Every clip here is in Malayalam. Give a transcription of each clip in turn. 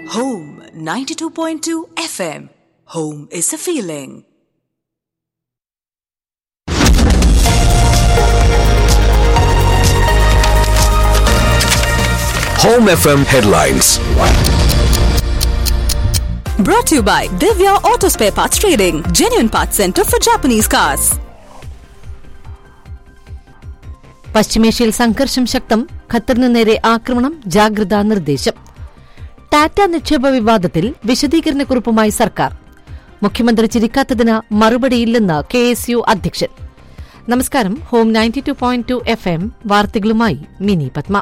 Home 92.2 FM. Home is a feeling. Home FM headlines. Brought to you by Divya Auto Spare Parts Trading, genuine parts center for Japanese cars. പശ്ചിമേഷ്യയിൽ സംഘർഷം ശക്തം ഖത്തറിന് നേരെ ആക്രമണം ജാഗ്രതാ നിർദ്ദേശം ടാറ്റ നിക്ഷേപ വിവാദത്തിൽ വിശദീകരണക്കുറിപ്പുമായി സർക്കാർ മുഖ്യമന്ത്രി ചിരിക്കാത്തതിന് മറുപടിയില്ലെന്ന് കെ എസ് യു അധ്യക്ഷൻ നമസ്കാരം home ninety two point two F M വാർത്തകളുമായി മിനി പത്മ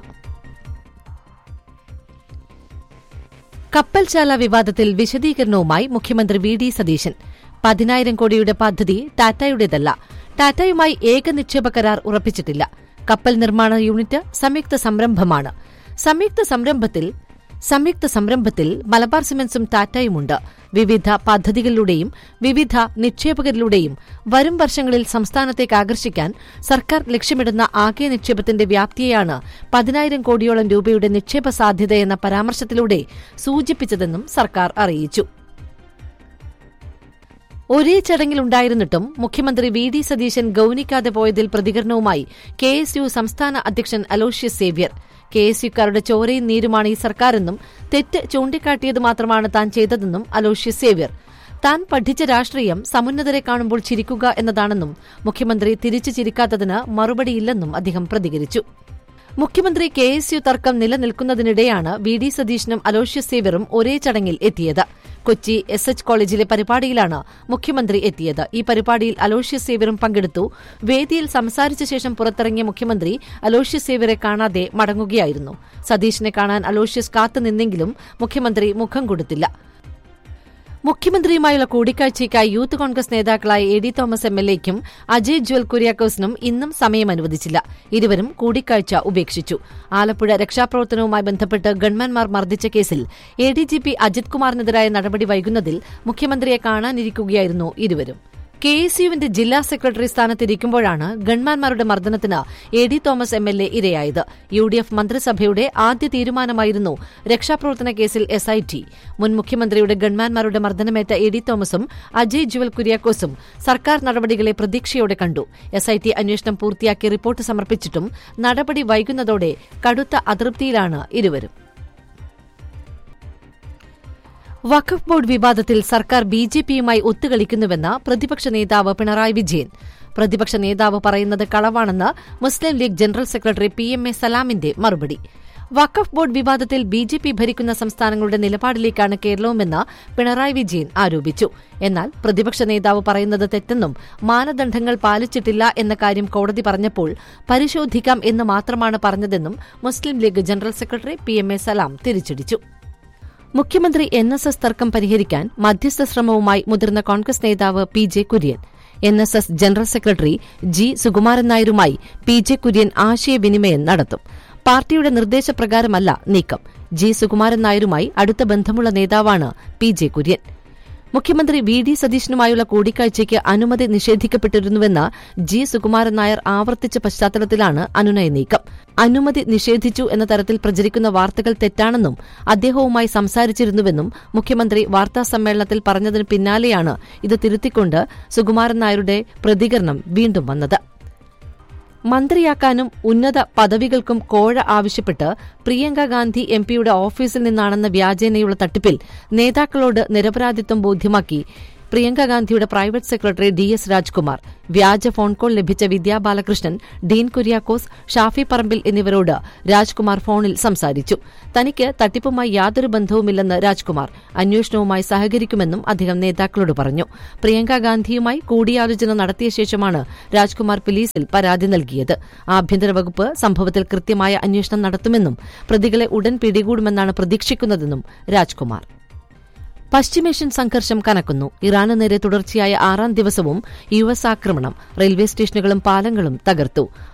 കപ്പൽശാല വിവാദത്തിൽ വിശദീകരണവുമായി മുഖ്യമന്ത്രി വി ഡി സതീശൻ പതിനായിരം കോടിയുടെ പദ്ധതി ടാറ്റയുടേതല്ല ടാറ്റയുമായി ഏക നിക്ഷേപ കരാർ ഉറപ്പിച്ചിട്ടില്ല കപ്പൽ നിർമ്മാണ യൂണിറ്റ് സംയുക്ത സംരംഭമാണ് സംയുക്ത സംരംഭത്തിൽ സംയുക്ത സംരംഭത്തിൽ മലബാർ സിമന്റ്സും ടാറ്റയുമുണ്ട് വിവിധ പദ്ധതികളിലൂടെയും വിവിധ നിക്ഷേപകരിലൂടെയും വരും വർഷങ്ങളിൽ സംസ്ഥാനത്തേക്ക് ആകർഷിക്കാൻ സർക്കാർ ലക്ഷ്യമിടുന്ന ആകെ നിക്ഷേപത്തിന്റെ വ്യാപ്തിയെയാണ് പതിനായിരം കോടിയോളം രൂപയുടെ നിക്ഷേപ സാധ്യതയെന്ന പരാമർശത്തിലൂടെ സൂചിപ്പിച്ചതെന്നും സർക്കാർ അറിയിച്ചു ഒരേ ചടങ്ങിലുണ്ടായിരുന്നിട്ടും മുഖ്യമന്ത്രി വി ഡി സതീശൻ ഗൌനിക്കാതെ പോയതിൽ പ്രതികരണവുമായി കെ എസ് യു സംസ്ഥാന അധ്യക്ഷൻ അലോഷ്യസ് സേവ്യർ കെ എസ് യുക്കാരുടെ ചോരയും നീരുമാണ് ഈ സർക്കാരെന്നും തെറ്റ് ചൂണ്ടിക്കാട്ടിയത് മാത്രമാണ് താൻ ചെയ്തതെന്നും അലോഷ്യസ് സേവ്യർ താൻ പഠിച്ച രാഷ്ട്രീയം സമുന്നതരെ കാണുമ്പോൾ ചിരിക്കുക എന്നതാണെന്നും മുഖ്യമന്ത്രി തിരിച്ചു ചിരിക്കാത്തതിന് മറുപടിയില്ലെന്നും അദ്ദേഹം പ്രതികരിച്ചു മുഖ്യമന്ത്രി കെ എസ് യു തർക്കം നിലനിൽക്കുന്നതിനിടെയാണ് വി ഡി സതീശനും അലോഷ്യസ് സേവ്യറും ഒരേ ചടങ്ങിൽ എത്തിയത് കൊച്ചി എസ് എച്ച് കോളേജിലെ പരിപാടിയിലാണ് മുഖ്യമന്ത്രി എത്തിയത് ഈ പരിപാടിയിൽ അലോഷ്യസ് സേവ്യറും പങ്കെടുത്തു വേദിയിൽ സംസാരിച്ച ശേഷം പുറത്തിറങ്ങിയ മുഖ്യമന്ത്രി അലോഷ്യസ് സേവ്യറെ കാണാതെ മടങ്ങുകയായിരുന്നു സതീശനെ കാണാൻ അലോഷ്യസ് കാത്തുനിന്നെങ്കിലും മുഖ്യമന്ത്രി മുഖം കൊടുത്തില്ല മുഖ്യമന്ത്രിയുമായുള്ള കൂടിക്കാഴ്ചയ്ക്കായി യൂത്ത് കോൺഗ്രസ് നേതാക്കളായ A D Thomas M L എക്കും അജയ് ജ്വൽ കുര്യാക്കോസിനും ഇന്നും സമയം അനുവദിച്ചില്ല ഇരുവരും കൂടിക്കാഴ്ച ഉപേക്ഷിച്ചു ആലപ്പുഴ രക്ഷാപ്രവർത്തനവുമായി ബന്ധപ്പെട്ട് ഗൺമാൻമാർ മർദ്ദിച്ച കേസിൽ A D G P Ajith കുമാറിനെതിരായ നടപടി വൈകുന്നതിൽ മുഖ്യമന്ത്രിയെ കാണാനിരിക്കുകയായിരുന്നു ഇരുവരും കെ എസ് യുവിന്റെ ജില്ലാ സെക്രട്ടറി സ്ഥാനത്തിരിക്കുമ്പോഴാണ് ഗൺമാൻമാരുടെ മർദ്ദനത്തിന് A D Thomas M L A ഇരയായത് യു ഡി എഫ് മന്ത്രിസഭയുടെ ആദ്യ തീരുമാനമായിരുന്നു രക്ഷാപ്രവർത്തന കേസിൽ എസ് ഐ ടി മുൻ മുഖ്യമന്ത്രിയുടെ ഗൺമാൻമാരുടെ മർദ്ദനമേറ്റ എ ഡി തോമസും അജയ് ജുവൽ കുര്യാക്കോസും സർക്കാർ നടപടികളെ പ്രതീക്ഷയോടെ കണ്ടു എസ് ഐ ടി അന്വേഷണം പൂർത്തിയാക്കി റിപ്പോർട്ട് സമർപ്പിച്ചിട്ടും നടപടി വൈകുന്നതോടെ കടുത്ത അതൃപ്തിയിലാണ് ഇരുവരും വഖഫ് ബോർഡ് വിവാദത്തിൽ സർക്കാർ ബി ജെ പിയുമായി ഒത്തുകളിക്കുന്നുവെന്ന് പ്രതിപക്ഷ നേതാവ് പിണറായി വിജയൻ പ്രതിപക്ഷ നേതാവ് പറയുന്നത് കളവാണെന്ന് Muslim League general secretary P M A സലാമിന്റെ മറുപടി വഖഫ് ബോർഡ് വിവാദത്തിൽ ബി ജെ പി ഭരിക്കുന്ന സംസ്ഥാനങ്ങളുടെ നിലപാടിലേക്കാണ് കേരളവുമെന്ന് പിണറായി വിജയൻ ആരോപിച്ചു എന്നാൽ പ്രതിപക്ഷ നേതാവ് പറയുന്നത് തെറ്റെന്നും മാനദണ്ഡങ്ങൾ പാലിച്ചിട്ടില്ല എന്ന കാര്യം കോടതി പറഞ്ഞപ്പോൾ പരിശോധിക്കാം എന്ന് മാത്രമാണ് പറഞ്ഞതെന്നും Muslim League general secretary P M A Salam തിരിച്ചടിച്ചു മുഖ്യമന്ത്രി എൻ എസ് എസ് തർക്കം പരിഹരിക്കാൻ മധ്യസ്ഥ ശ്രമവുമായി മുതിർന്ന കോൺഗ്രസ് നേതാവ് P J Kurian N S S general secretary G Sukumaran നായരുമായി പി ജെ കുര്യൻ ആശയവിനിമയം നടത്തും പാർട്ടിയുടെ നിർദ്ദേശപ്രകാരമല്ല നീക്കം ജി സുകുമാരൻ നായരുമായി അടുത്ത ബന്ധമുള്ള നേതാവാണ് പി ജെ കുര്യൻ മുഖ്യമന്ത്രി വി ഡി സതീശനുമായുള്ള കൂടിക്കാഴ്ചയ്ക്ക് അനുമതി നിഷേധിക്കപ്പെട്ടിരുന്നുവെന്ന് ജി സുകുമാരൻ നായർ ആവർത്തിച്ച പശ്ചാത്തലത്തിലാണ് അനുനയ നീക്കം അനുമതി നിഷേധിച്ചു എന്ന തരത്തിൽ പ്രചരിക്കുന്ന വാർത്തകൾ തെറ്റാണെന്നും അദ്ദേഹവുമായി സംസാരിച്ചിരുന്നുവെന്നും മുഖ്യമന്ത്രി വാർത്താസമ്മേളനത്തിൽ പറഞ്ഞതിന് പിന്നാലെയാണ് ഇത് തിരുത്തിക്കൊണ്ട് സുകുമാരൻ നായരുടെ പ്രതികരണം വീണ്ടും വന്നത് മന്ത്രിയാക്കാനും ഉന്നത പദവികൾക്കും കോഴ ആവശ്യപ്പെട്ട് പ്രിയങ്ക ഗാന്ധി എംപിയുടെ ഓഫീസിൽ നിന്നാണെന്ന വ്യാജേനയുള്ള തട്ടിപ്പിൽ നേതാക്കളോട് നിരപരാധിത്വം ബോധ്യമാക്കി പ്രിയങ്ക ഗാന്ധിയുടെ private secretary D S Rajkumar വ്യാജ ഫോൺ കോൾ ലഭിച്ച വിദ്യാ ബാലകൃഷ്ണൻ ഡീൻ കുര്യാക്കോസ് ഷാഫി പറമ്പിൽ എന്നിവരോട് രാജ്കുമാർ ഫോണിൽ സംസാരിച്ചു തനിക്ക് തട്ടിപ്പുമായി യാതൊരു ബന്ധവുമില്ലെന്ന് രാജ്കുമാർ അന്വേഷണവുമായി സഹകരിക്കുമെന്നും അദ്ദേഹം നേതാക്കളോട് പറഞ്ഞു പ്രിയങ്ക ഗാന്ധിയുമായി കൂടിയാലോചന നടത്തിയ ശേഷമാണ് രാജ്കുമാർ പോലീസിൽ പരാതി നൽകിയത് ആഭ്യന്തര വകുപ്പ് സംഭവത്തിൽ കൃത്യമായ അന്വേഷണം നടത്തുമെന്നും പ്രതികളെ ഉടൻ പിടികൂടുമെന്നാണ് പ്രതീക്ഷിക്കുന്നതെന്നും രാജ്കുമാർ പശ്ചിമേഷ്യൻ സംഘർഷം കനക്കുന്നു ഇറാന് നേരെ തുടർച്ചയായ ആറാം ദിവസവും യു എസ് ആക്രമണം റെയിൽവേ സ്റ്റേഷനുകളും പാലങ്ങളും തകർത്തു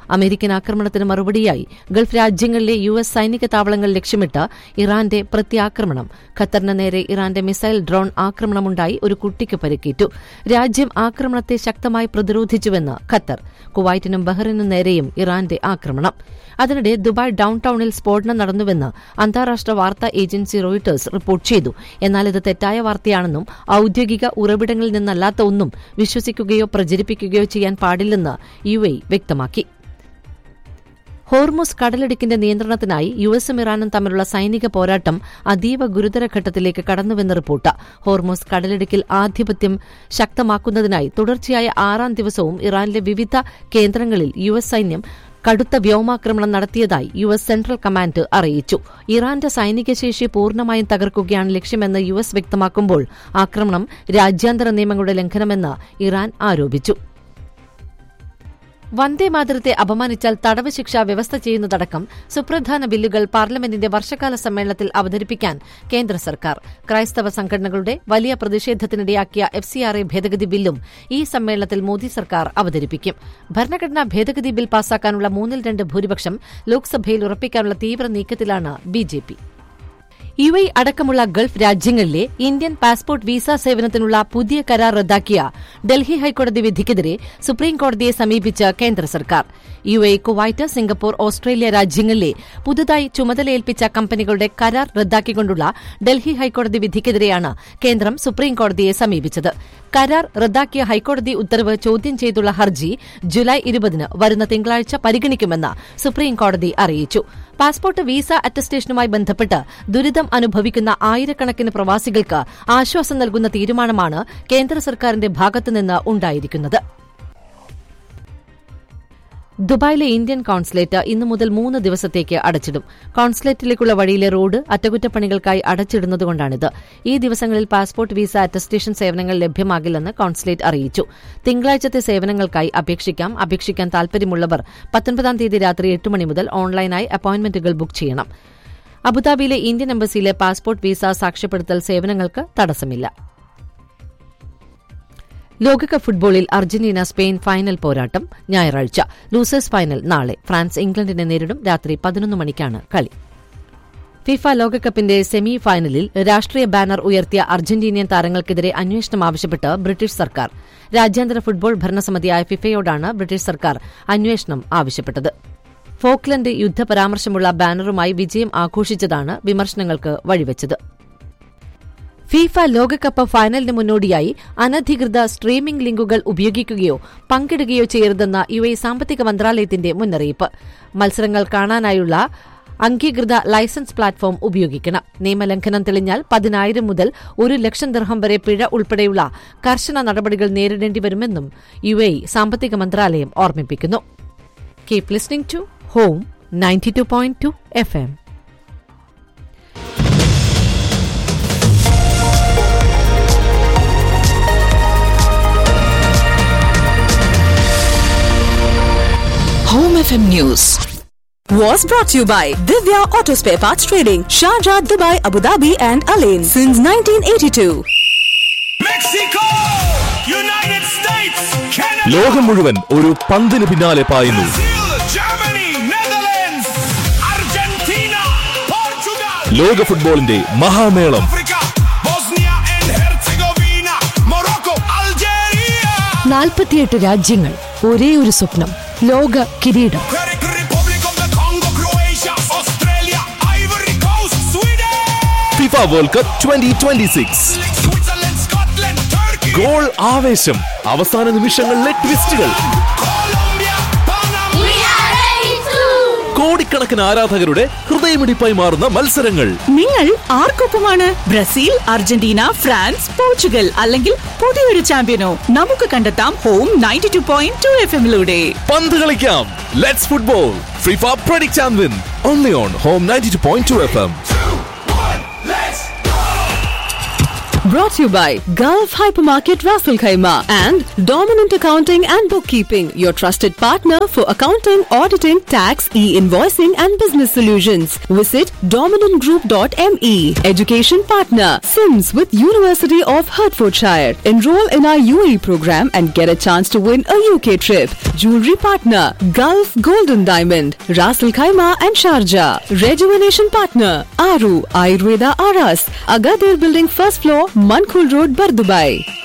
അമേരിക്കൻ ആക്രമണത്തിന് മറുപടിയായി ഗൾഫ് രാജ്യങ്ങളിലെ യു എസ് സൈനിക താവളങ്ങൾ ലക്ഷ്യമിട്ട് ഇറാന്റെ പ്രത്യാക്രമണം ഖത്തറിന് നേരെ ഇറാന്റെ മിസൈൽ ഡ്രോൺ ആക്രമണമുണ്ടായി ഒരു കുട്ടിക്ക് പരിക്കേറ്റു രാജ്യം ആക്രമണത്തെ ശക്തമായി പ്രതിരോധിച്ചുവെന്ന് ഖത്തർ കുവൈറ്റിനും ബഹ്റിനും നേരെയും ഇറാന്റെ ആക്രമണം അതിനിടെ ദുബായ് ഡൌൺ ടൌണിൽ സ്ഫോടനം നടന്നുവെന്ന് അന്താരാഷ്ട്ര വാർത്താ ഏജൻസി റോയിട്ടേഴ്സ് റിപ്പോർട്ട് ചെയ്തു എന്നാൽ ഇത് തെറ്റായ വാർത്തയാണെന്നും ഔദ്യോഗിക ഉറവിടങ്ങളിൽ നിന്നല്ലാത്ത ഒന്നും വിശ്വസിക്കുകയോ പ്രചരിപ്പിക്കുകയോ ചെയ്യാൻ പാടില്ലെന്ന് യു എ വ്യക്തമാക്കി ഹോർമുസ് കടലിടുക്കിന്റെ നിയന്ത്രണത്തിനായി യു എസും ഇറാനും തമ്മിലുള്ള സൈനിക പോരാട്ടം അതീവ ഗുരുതര ഘട്ടത്തിലേക്ക് കടന്നുവെന്ന് റിപ്പോർട്ട് ഹോർമുസ് കടലിടുക്കിൽ ആധിപത്യം ശക്തമാക്കുന്നതിനായി തുടർച്ചയായ ആറാം ദിവസവും ഇറാനിലെ വിവിധ കേന്ദ്രങ്ങളിൽ യു എസ് സൈന്യം കടുത്ത വ്യോമാക്രമണം നടത്തിയതായി യു എസ് സെൻട്രൽ കമാൻഡ് അറിയിച്ചു ഇറാന്റെ സൈനിക ശേഷി പൂർണ്ണമായും തകർക്കുകയാണ് ലക്ഷ്യമെന്ന് യു എസ് വ്യക്തമാക്കുമ്പോൾ ആക്രമണം രാജ്യാന്തര നിയമങ്ങളുടെ ലംഘനമെന്ന് ഇറാൻ ആരോപിച്ചു വന്ദേമാതരത്തെ അപമാനിച്ചാൽ തടവ് ശിക്ഷ വ്യവസ്ഥ ചെയ്യുന്നതടക്കം സുപ്രധാന ബില്ലുകൾ പാർലമെന്റിന്റെ വർഷകാല സമ്മേളനത്തിൽ അവതരിപ്പിക്കാൻ കേന്ദ്ര സർക്കാർ ക്രൈസ്തവ സംഘടനകളുടെ വലിയ പ്രതിഷേധത്തിനിടയാക്കിയ എഫ് സി ആർ എ ഭേദഗതി ബില്ലും ഈ സമ്മേളനത്തിൽ മോദി സർക്കാർ അവതരിപ്പിക്കും ഭരണഘടനാ ഭേദഗതി ബിൽ പാസാക്കാനുള്ള മൂന്നിൽ രണ്ട് ഭൂരിപക്ഷം ലോക്സഭയിൽ ഉറപ്പിക്കാനുള്ള തീവ്ര നീക്കത്തിലാണ് ബിജെപി യു എ അടക്കമുള്ള ഗൾഫ് രാജ്യങ്ങളിലെ ഇന്ത്യൻ പാസ്പോർട്ട് വിസ സേവനത്തിനുള്ള പുതിയ കരാർ റദ്ദാക്കിയ ഡൽഹി ഹൈക്കോടതി വിധിക്കെതിരെ സുപ്രീംകോടതിയെ സമീപിച്ച കേന്ദ്ര സർക്കാർ U A Kuwait Singapore Australia രാജ്യങ്ങളിലെ പുതുതായി ചുമതലയേൽപ്പിച്ച കമ്പനികളുടെ കരാർ റദ്ദാക്കിക്കൊണ്ടുള്ള ഡൽഹി ഹൈക്കോടതി വിധിക്കെതിരെയാണ് കേന്ദ്രം സുപ്രീംകോടതിയെ സമീപിച്ചത് കരാർ റദ്ദാക്കിയ ഹൈക്കോടതി ഉത്തരവ് ചോദ്യം ചെയ്തുള്ള ഹർജി ജൂലൈ ഇരുപതിന് വരുന്ന തിങ്കളാഴ്ച പരിഗണിക്കുമെന്ന് സുപ്രീംകോടതി അറിയിച്ചു പാസ്പോർട്ട് വിസ അറ്റസ്റ്റേഷനുമായി ബന്ധപ്പെട്ട് ദുരിതം അനുഭവിക്കുന്ന ആയിരക്കണക്കിന് പ്രവാസികൾക്ക് ആശ്വാസം നൽകുന്ന തീരുമാനമാണ് കേന്ദ്ര സർക്കാരിന്റെ ഭാഗത്തുനിന്ന് ഉണ്ടായിരിക്കുന്നത് ദുബായിലെ ഇന്ത്യൻ കോൺസുലേറ്റ് ഇന്നു മുതൽ മൂന്ന് ദിവസത്തേക്ക് അടച്ചിടും കോൺസുലേറ്റിലേക്കുള്ള വഴിയിലെ റോഡ് അറ്റകുറ്റപ്പണികൾക്കായി അടച്ചിടുന്നതുകൊണ്ടാണിത് ഈ ദിവസങ്ങളിൽ പാസ്പോർട്ട് വിസ അറ്റസ്റ്റേഷൻ സേവനങ്ങൾ ലഭ്യമാകില്ലെന്ന് കോൺസുലേറ്റ് അറിയിച്ചു തിങ്കളാഴ്ചത്തെ സേവനങ്ങൾക്കായി അപേക്ഷിക്കാം അപേക്ഷിക്കാൻ താൽപര്യമുള്ളവർ പത്തൊൻപതാം തീയതി രാത്രി എട്ട് മണി മുതൽ ഓൺലൈനായി അപ്പോയിന്റ്മെന്റുകൾ ബുക്ക് ചെയ്യണം അബുദാബിയിലെ ഇന്ത്യൻ എംബസിയിലെ പാസ്പോർട്ട് വിസ സാക്ഷ്യപ്പെടുത്തൽ സേവനങ്ങൾക്ക് തടസ്സമില്ല ലോകകപ്പ് ഫുട്ബോളിൽ അർജന്റീന സ്പെയിൻ ഫൈനൽ പോരാട്ടം ഞായറാഴ്ച ലൂസേഴ്സ് ഫൈനൽ നാളെ ഫ്രാൻസ് ഇംഗ്ലണ്ടിനെ നേരിടും രാത്രി പതിനൊന്ന് മണിക്കാണ് കളി ഫിഫ ലോകകപ്പിന്റെ സെമി ഫൈനലിൽ രാഷ്ട്രീയ ബാനർ ഉയർത്തിയ അർജന്റീനിയൻ താരങ്ങൾക്കെതിരെ അന്വേഷണം ആവശ്യപ്പെട്ട് ബ്രിട്ടീഷ് സർക്കാർ രാജ്യാന്തര ഫുട്ബോൾ ഭരണസമിതിയായ ഫിഫയോടാണ് ബ്രിട്ടീഷ് സർക്കാർ അന്വേഷണം ആവശ്യപ്പെട്ടത് ഫോക്ലൻഡ് യുദ്ധപരാമർശമുള്ള ബാനറുമായി വിജയം ആഘോഷിച്ചതാണ് വിമർശനങ്ങൾക്ക് വഴിവെച്ചത് ഫിഫ ലോകകപ്പ് ഫൈനലിന് മുന്നോടിയായി അനധികൃത സ്ട്രീമിംഗ് ലിങ്കുകൾ ഉപയോഗിക്കുകയോ പങ്കിടുകയോ ചെയ്യരുതെന്ന യു എ സാമ്പത്തിക മന്ത്രാലയത്തിന്റെ മുന്നറിയിപ്പ് മത്സരങ്ങൾ കാണാനായുള്ള അംഗീകൃത ലൈസൻസ് പ്ലാറ്റ്ഫോം ഉപയോഗിക്കണം നിയമലംഘനം തെളിഞ്ഞാൽ പതിനായിരം മുതൽ ഒരു ലക്ഷം ദർഹം വരെ പിഴ ഉൾപ്പെടെയുള്ള കർശന നടപടികൾ നേരിടേണ്ടി വരുമെന്നും യു എ സാമ്പത്തിക മന്ത്രാലയം ഓർമ്മിപ്പിക്കുന്നു keep listening to home ninety two point two F M Home FM News was brought to you by Divya Auto Spare Parts Trading, Sharjah, Dubai, Abu Dhabi, and Alain since 1982. Mexico! United States, Canada, ലോകം മുഴുവൻ ഒരു പന്തിന് പിന്നാലെ പായുന്നു Brazil, Germany, Netherlands, Argentina, Portugal, ലോക ഫുട്ബോളിന്റെ മഹാമേളം Africa, Bosnia and Herzegovina, Morocco, Algeria, നാൽപ്പത്തിയെട്ട് രാജ്യങ്ങൾ ഒരേ ഒരു സ്വപ്നം ലോക കിരീടം Czech Republic of the Congo, Croatia, Australia, Ivory Coast, Sweden, FIFA world cup twenty twenty six Switzerland, Scotland, Turkey, goal ആവേശം അവസാന നിമിഷങ്ങളിലെ ട്വിസ്റ്റുകൾ Colombia, Panama, കോടിക്കണക്കിന് ആരാധകരുടെ ഹൃദയമിടിപ്പായി മാറുന്ന മത്സരങ്ങൾ നിങ്ങൾ ആർക്കൊപ്പമാണ് ബ്രസീൽ അർജന്റീന ഫ്രാൻസ് പോർച്ചുഗൽ അല്ലെങ്കിൽ പുതിയൊരു ചാമ്പ്യനോ നമുക്ക് കണ്ടെത്താം home ninety two point two F എമ്മിലൂടെ പന്ത് കളിക്കാം let's football FIFA predict and win only on home ninety two point two F M Brought to you by Gulf Hypermarket Rasul Khaima and Dominant Accounting and Bookkeeping, your trusted partner for accounting, auditing, tax, e-invoicing and business solutions. Visit dominantgroup.me. Education partner, Sims with University of Hertfordshire. Enroll in our UAE program and get a chance to win a UK trip. Jewelry partner, Gulf Golden Diamond, Rasul Khaima and Sharjah. Rejuvenation partner, Aru Ayurveda Aras, Agadir Building first floor, Mankul Road, Bardubai.